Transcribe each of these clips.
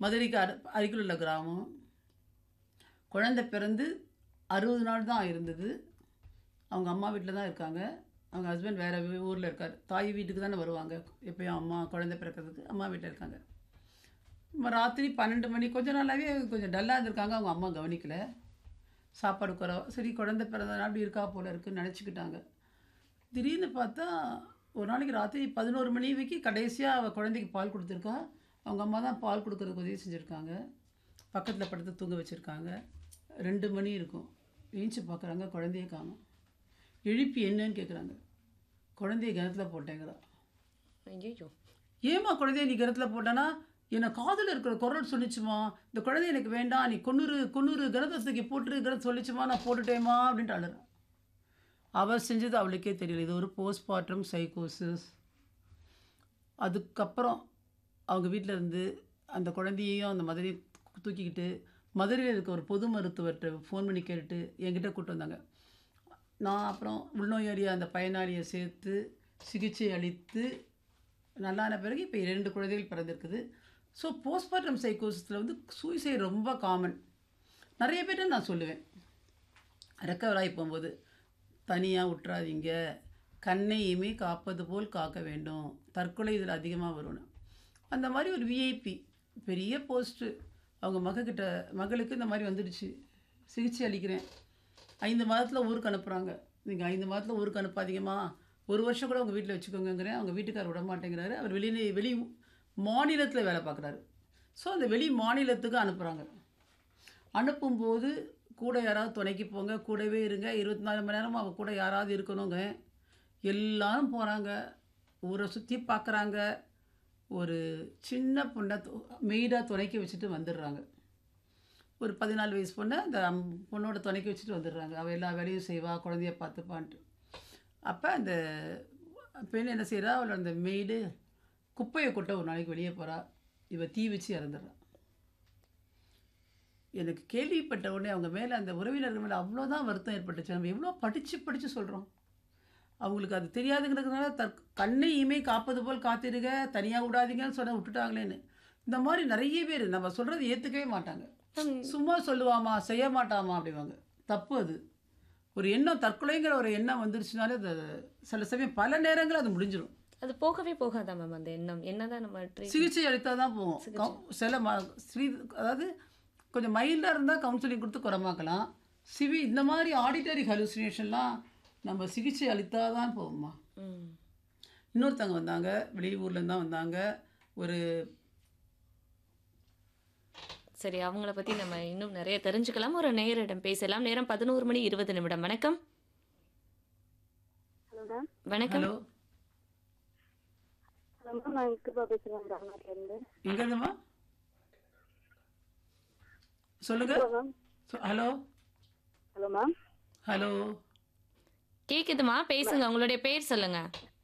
மதுரைக்கு அரு அருகில் உள்ள கிராமம் குழந்தை பிறந்து அறுபது நாள் தான் இருந்தது அவங்க அம்மா வீட்டில் தான் இருக்காங்க அவங்க ஹஸ்பண்ட் வேறு ஊரில் இருக்கார் தாய் வீட்டுக்கு தானே வருவாங்க எப்பயும் அம்மா குழந்தை பிறக்கிறதுக்கு அம்மா வீட்டில் இருக்காங்க நம்ம ராத்திரி பன்னெண்டு மணி கொஞ்ச நாளாகவே கொஞ்சம் டல்லாக இருந்திருக்காங்க அவங்க அம்மா கவனிக்கல சாப்பாடு குறைவா சரி குழந்தை பிறந்த அப்படி இருக்கா போல இருக்குன்னு நினச்சிக்கிட்டாங்க திடீர்னு பார்த்தா ஒரு நாளைக்கு ராத்திரி பதினோரு மணி வரைக்கும் கடைசியாக அவள் குழந்தைக்கு பால் கொடுத்துருக்கா அவங்க அம்மா தான் பால் கொடுக்கறதுக்கு உதவி செஞ்சுருக்காங்க பக்கத்தில் படுத்து தூங்க வச்சுருக்காங்க ரெண்டு மணி இருக்கும் ஏஞ்சி பார்க்குறாங்க குழந்தைய காணும் எழுப்பி என்னன்னு கேட்குறாங்க குழந்தைய கிணத்துல போட்டேங்கிறா ஐயோ ஏம்மா குழந்தைய நீ கிணத்துல போட்டேன்னா என்னை காதில் இருக்கிற குரல் சொல்லிச்சுமா இந்த குழந்தை எனக்கு வேண்டாம் நீ கொன்னூறு கொன்னூறு கிணத்தத்துக்கு போட்டுரு கிணத்து சொல்லிச்சுமா நான் போட்டுட்டேம்மா அப்படின்ட்டு அழுறா அவள் செஞ்சது அவளுக்கே தெரியல இது ஒரு போஸ்ட்மார்ட்டம் சைக்கோசிஸ் அதுக்கப்புறம் அவங்க வீட்டில் இருந்து அந்த குழந்தையையும் அந்த மதுரையும் தூக்கிக்கிட்டு மதுரையில் இருக்க ஒரு பொது மருத்துவர்கிட்ட ஃபோன் பண்ணி கேட்டுட்டு என்கிட்ட கூப்பிட்டு வந்தாங்க நான் அப்புறம் உள்நோயாளியை அந்த பயனாளியை சேர்த்து சிகிச்சை அளித்து நல்லான பிறகு இப்போ இரண்டு குழந்தைகள் பிறந்திருக்குது ஸோ போஸ்ட்மார்ட்டம் சைக்கோசிஸில் வந்து சூசைட் ரொம்ப காமன் நிறைய பேர்ட்ட நான் சொல்லுவேன் ரெக்கவர் ஆகி போகும்போது தனியாக விட்டுறாதீங்க கண்ணையுமே காப்பது போல் காக்க வேண்டும் தற்கொலை இதில் அதிகமாக வரும்னு அந்த மாதிரி ஒரு விஐபி பெரிய போஸ்ட்டு அவங்க மகக்கிட்ட மகளுக்கு இந்த மாதிரி வந்துடுச்சு சிகிச்சை அளிக்கிறேன் ஐந்து மாதத்தில் ஊருக்கு அனுப்புகிறாங்க நீங்கள் ஐந்து மாதத்தில் ஊருக்கு அனுப்பாதீங்கம்மா ஒரு வருஷம் கூட உங்கள் வீட்டில் வச்சுக்கோங்கங்கிறேன் அவங்க வீட்டுக்கார் விட மாட்டேங்கிறாரு அவர் வெளியே வெளி மாநிலத்தில் வேலை பார்க்குறாரு ஸோ அந்த வெளி மாநிலத்துக்கு அனுப்புகிறாங்க அனுப்பும்போது கூட யாராவது துணைக்கு போங்க கூடவே இருங்க இருபத்தி நாலு மணி நேரமும் அவள் கூட யாராவது இருக்கணுங்க எல்லாரும் போகிறாங்க ஊரை சுற்றி பார்க்குறாங்க ஒரு சின்ன பொண்ணை மெய்டாக துணைக்கி வச்சுட்டு வந்துடுறாங்க ஒரு பதினாலு வயசு பொண்ணை அந்த அம்- பொண்ணோட துணைக்கி வச்சுட்டு வந்துடுறாங்க அவள் எல்லா வேலையும் செய்வா குழந்தைய பார்த்துப்பான்ட்டு அப்போ அந்த பெண் என்ன செய்கிறா அவளோட அந்த மெய்டு குப்பையை கொட்ட ஒரு நாளைக்கு வெளியே போகிறா இவ தீ வச்சு இறந்துடுறா எனக்கு கேள்விப்பட்ட உடனே அவங்க மேலே அந்த உறவினர்கள் மேலே அவ்வளோதான் வருத்தம் ஏற்பட்டுச்சு நம்ம எவ்வளோ படித்து படித்து சொல்கிறோம் அவங்களுக்கு அது தெரியாதுங்கிறதுனால தற் கண்ணையுமே காப்பது போல் காத்திருங்க தனியாக விடாதீங்கன்னு சொன்ன விட்டுட்டாங்களேன்னு இந்த மாதிரி நிறைய பேர் நம்ம சொல்கிறது ஏற்றுக்கவே மாட்டாங்க சும்மா சொல்லுவாமா செய்ய மாட்டாமா அப்படிவாங்க தப்பு அது ஒரு எண்ணம் தற்கொலைங்கிற ஒரு எண்ணம் வந்துருச்சுனாலே அது சில சமயம் பல நேரங்கள் அது முடிஞ்சிடும் அது போகவே போகாதா மேம் அந்த எண்ணம் என்னதான் நம்ம ட்ரீட் சிகிச்சை அளித்தால் தான் போவோம் கவு- சில ம ஸ்ரீ அதாவது கொஞ்சம் மைல்டாக இருந்தால் கவுன்சிலிங் கொடுத்து குறமாக்கலாம் சிவி இந்த மாதிரி ஆடிட்டரி ஹலுசினேஷன்லாம் நம்ம சிகிச்சை அளித்தால் தான் போவோம்மா ம் இன்னொருத்தவங்க வந்தாங்க வெளியூர்லேருந்து தான் வந்தாங்க ஒரு சரி அவங்கள பத்தி நம்ம இன்னும் நிறைய தெரிஞ்சுக்கலாம் ஒரு நேரிடம் பேசலாம் நேரம் பதினோரு மணி இருபது நிமிடம் வணக்கம் ஹலோ மேம் வணக்கம் ஹலோ ஹலோ மேம் நான் கிருபா பேசுகிறேன் ராமநாட்டிலேருந்து எங்கேருந்துமா சொல்லுங்க மேம் சொ- ஹலோ ஹலோ மேம் ஹலோ கேக்குதுமா பேசுங்க உங்களுடைய பேர் சொல்லுங்க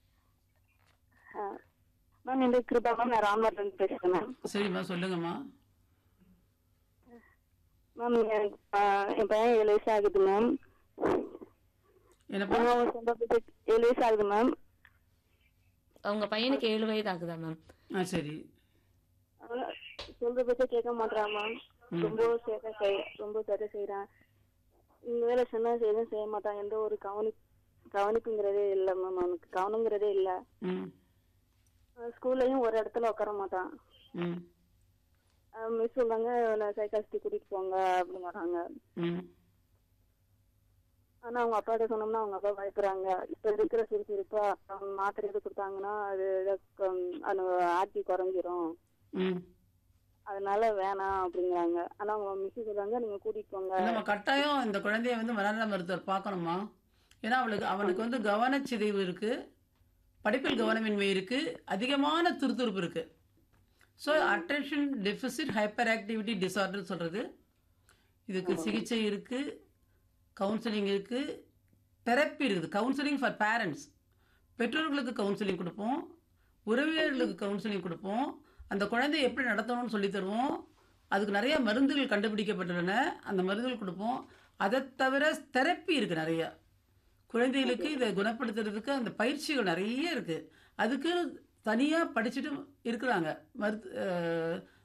மேம் இந்த கிருபா மேம் நான் ராமநாட்டிலேருந்து பேசுகிறேன் மேம் சரிம்மா சொல்லுங்கம்மா மேம் எனக்கு ஆ, என் பையன் ஏழு வயசு ஆகுது மேம் என்னப்பா அவன் சொந்த பேச்சு ஏழு வயசு ஆகுது மேம் உங்க பையனுக்கு ஏழு வயது ஆகுதா மேம் ஆ சரி அவன் சொல்ற பேச்ச கேட்க மாட்டான் மேம் ரொம்ப சேட்டை செய் ரொம்ப சேட்டை செய்கிறான் இந்த வேலை சொன்னா எதுவும் செய்ய மாட்டான் எந்த ஒரு கவனி கவனிப்புங்கிறதே இல்லை மேம் அவனுக்கு கவனங்கிறதே இல்லை ம் ஸ்கூல்லையும் ஒரு இடத்துல உட்கார மாட்டான் ம் மிஸ் சொல்றாங்க நான் சைக்காஸ்டி கூட்டிட்டு போங்க அப்படின்னு வராங்க ம் ஆனா அவங்க அப்பாட்ட சொன்னோம்னா அவங்க அப்பா பயப்படுறாங்க இப்ப இருக்கிற சுறுசுறுப்பா அவங்க மாத்திரை எது கொடுத்தாங்கன்னா அது இத- அந்த ஆர்டி குறைஞ்சிரும் ம் அதனால வேணாம் அப்படிங்கிறாங்க ஆனா அவங்க மிஸ் சொல்றாங்க நீங்க கூட்டிட்டு போங்க நம்ம கட்டாயம் இந்த குழந்தைய வந்து மனநல மருத்துவர் பார்க்கணுமா ஏன்னா அவளுக்கு அவனுக்கு வந்து கவனச்சிதைவு இருக்கு படிப்பில் கவனமின்மை இருக்கு அதிகமான துருதுருப்பு இருக்கு ஸோ அட்டென்ஷன் டெபிசிட் ஹைப்பர் ஆக்டிவிட்டி டிசார்டர் சொல்றது இதுக்கு சிகிச்சை இருக்கு கவுன்சிலிங் இருக்கு தெரப்பி இருக்குது கவுன்சிலிங் ஃபார் பேரண்ட்ஸ் பெற்றோர்களுக்கு கவுன்சிலிங் கொடுப்போம் உறவினர்களுக்கு கவுன்சிலிங் கொடுப்போம் அந்த குழந்தையை எப்படி நடத்தணும்னு சொல்லி தருவோம் அதுக்கு நிறைய மருந்துகள் கண்டுபிடிக்கப்பட்டுள்ளன அந்த மருந்துகள் கொடுப்போம் அதை தவிர தெரப்பி இருக்குது நிறைய குழந்தைகளுக்கு இதை குணப்படுத்துறதுக்கு அந்த பயிற்சிகள் நிறைய இருக்குது அதுக்கு தனியாக படிச்சுட்டு இருக்கிறாங்க மருத்து அஹ்,